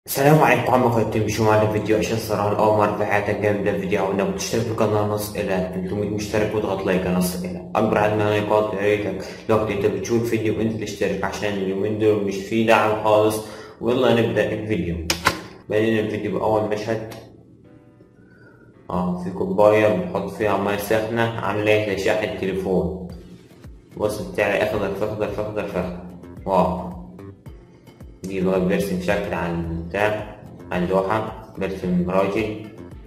السلام عليكم عم قيمتين بشو معنا فيديو عشان صراحة أول مرة في حياتك جامدة فيديو وإنك بتشترك في القناة نص إلى 300 مشترك وتضغط لايك نص إلى أكبر عدد من اللايكات يا ريتك لو أنت بتشوف الفيديو وأنت تشترك عشان اليومين دول مش في دعم خالص ويلا نبدأ الفيديو بدينا الفيديو بأول مشهد اه في كوباية بنحط فيها مية سخنة عاملة زي شاحن تليفون بص بتاعي أخضر فأخضر فأخضر فأخضر واو دي بقى برسم شكل على البتاع على اللوحة برسم راجل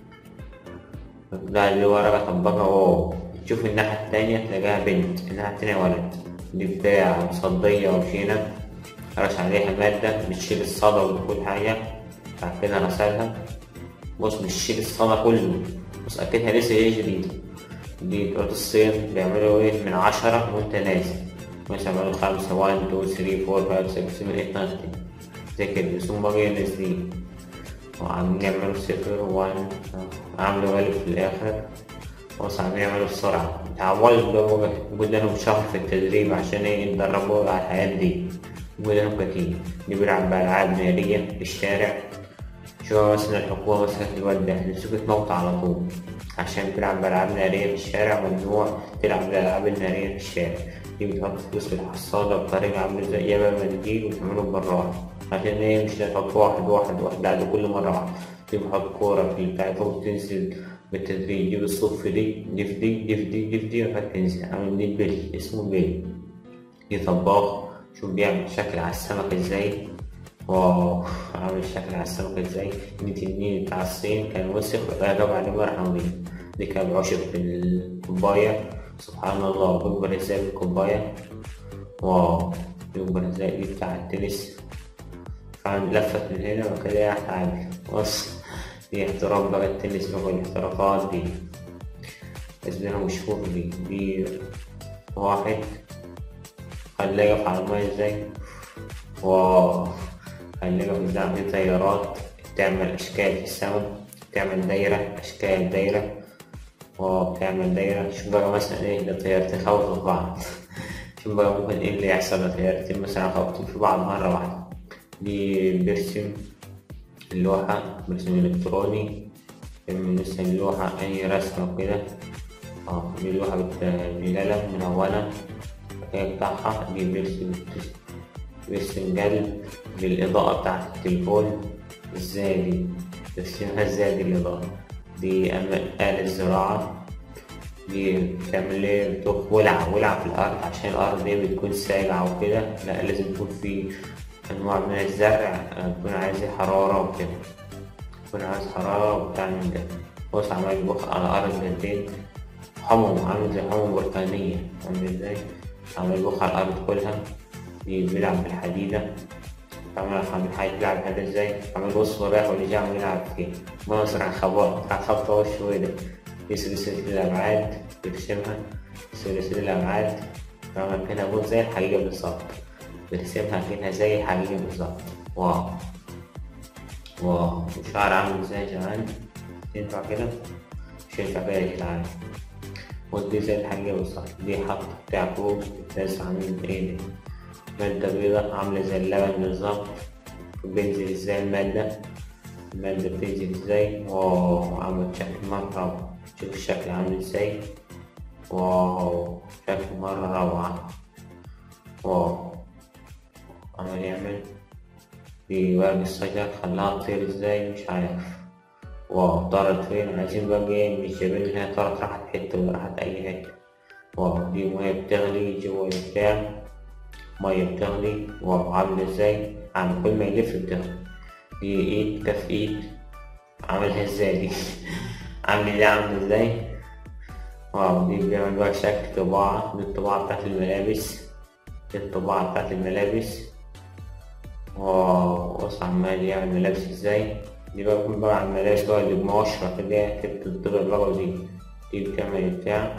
ده اللي ورا بطبقها واو تشوف الناحية التانية تلاقيها بنت الناحية التانية ولد دي بتاع مصدية وشينة رش عليها مادة بتشيل الصدى وكل حاجة بعد كده رسلها بص بتشيل الصدى كله بص أكيدها لسه ايه جديد دي بتوع الصين بيعملوا ايه من عشرة وانت نازل مثلا بيعملوا خمسة وان تو ثري فور فايف سكس سفن ايت ناين زي كده بس هم بقى نازلين وعاملين يعملوا صفر وان عملوا غالب في الآخر بص عاملين يعملوا السرعة اتعودوا بقى قدامهم شهر في التدريب عشان ايه يتدربوا على الحياة دي قدامهم كتير اللي بيلعب بألعاب نارية في الشارع شو مثلا الحكومة مثلا الواد ده نسيبه تموت على طول عشان بيلعب بألعاب نارية في الشارع ممنوع تلعب بالألعاب النارية في الشارع دي بتحط فلوس في الحصالة بطريقة عاملة زي يابا منديل وتعمله بالراحة عشان ايه مش تحط واحد واحد واحد لا ده كل مرة واحدة دي بحط كورة في البتاع فوق تنزل بالتدريج دي بالصف في دي دي في دي دي في دي دي في دي وبعد تنزل عامل دي بيل اسمه بيل دي طباخ شوف بيعمل شكل على السمك ازاي واو عامل شكل على السمك ازاي دي تنين بتاع الصين كان وسخ وقلب عليه مرحمة دي كان بعشق في الكوباية سبحان الله بيكبر ازاي بالكوباية واو بيكبر ازاي دي بتاع التنس فعلا لفت من هنا وكده راح تعادل بص دي احتراف بقى التنس بقى الاحترافات دي اسمها مشهور دي دي واحد خلاه يقف على المية ازاي واو خلاه يقف قدام دي طيارات تعمل أشكال في السماء تعمل دايرة أشكال دايرة واو تعمل دايرة شوف بقى مثلا ايه ده طيارتين خبطوا في بعض شوف بقى ممكن ايه اللي يحصل لو طيارتين مثلا خبطوا في بعض مرة واحدة دي برسم اللوحة برسم إلكتروني بنرسم اللوحة أي رسمة وكده اه دي اللوحة بالقلم من أولها الحكاية بتاعها دي برسم برسم قلب للإضاءة بتاعت التليفون ازاي دي برسمها ازاي دي الإضاءة دي آلة زراعة دي بتعمل ايه بتروح ولع ولع في الأرض عشان الأرض دي بتكون ساقعة وكده لا لازم يكون في أنواع من الزرع تكون عايز حرارة وكده تكون عايز حرارة وبتاع من ده بص عمال يبخ على الأرض جدين حمم عامل زي حمم بركانية عامل ازاي عمال يبخ على الأرض كلها بيلعب بالحديدة عمال عامل حاجة بيلعب هذا ازاي عمال بص رايح واللي جاي عمال يلعب فيه مصر خبط بتاع خبطة وش وده دي سلسلة الأبعاد بيرسمها سلسلة الأبعاد عمل كده بص زي الحقيقة بالظبط برسمها كده زي الحقيقة بالظبط واو واو الشعر عامل ازاي يا جدعان ينفع كده مش ينفع كده يا جدعان ودي زي الحقيقة بالظبط دي حط بتاع فوق الناس عاملين ايه دي مادة بيضاء عاملة زي اللبن بالظبط بينزل ازاي المادة المادة بتنزل ازاي واو عملت شكل مرة روعة شوف الشكل عامل ازاي واو شكل مرة روعة واو عمل يعمل في ورق الشجر خلاها تطير ازاي مش عارف واو طارت فين عايزين بقى ايه مش جايبين انها طارت راحت حتة ولا راحت أي حتة واو دي مية بتغلي جوا البتاع مية بتغلي واو عامل ازاي عامل كل ما يلف بتغلي دي ايد كف ايد عاملها ازاي دي عامل دي عامل ازاي واو دي بيعمل بقى شكل طباعة دي الطباعة بتاعت الملابس دي الطباعة بتاعت الملابس واو بص عمال يعمل ملابس ازاي دي بقى بيكون بقى على الملابس بقى اللي بمقشرة كده كده بتطلع بقى دي دي بتعمل بتاع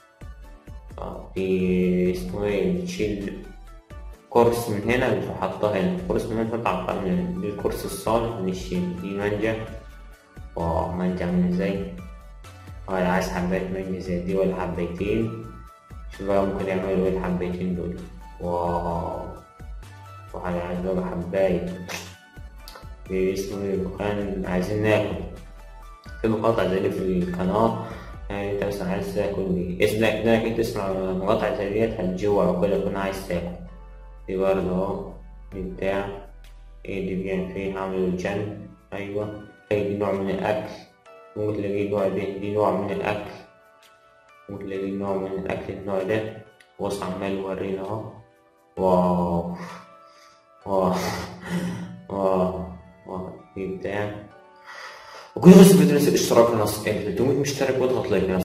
دي اسمه ايه بتشيل كورس من هنا بتروح حاطها هنا كورس من هنا تحط على من هنا دي الكورس الصالح للشيل دي مانجا واو مانجا عامل ازاي ولا عايز حباية مانجا زي دي ولا حبايتين شوف بقى ممكن يعملوا ايه الحبايتين دول واو وأنا عايز بقى حباية اسمه دخان عايزين ناكل في مقاطع زي دي في القناة يعني انت مثلا عايز تاكل دي اسمك انك انت تسمع مقاطع زي ديت هتجوع وكده تكون عايز تاكل دي برضه اهو دي بتاع ايه دي بيعمل فيه عامل الجن ايوه هي دي نوع من الاكل ممكن تلاقيه نوع ده دي نوع من الاكل ممكن تلاقيه نوع من الاكل النوع ده بص عمال يورينا اهو واو واو واو واو دي بتاع وكل بس الفيديو نسيت اشتراك في القناة 300 مشترك واضغط لايك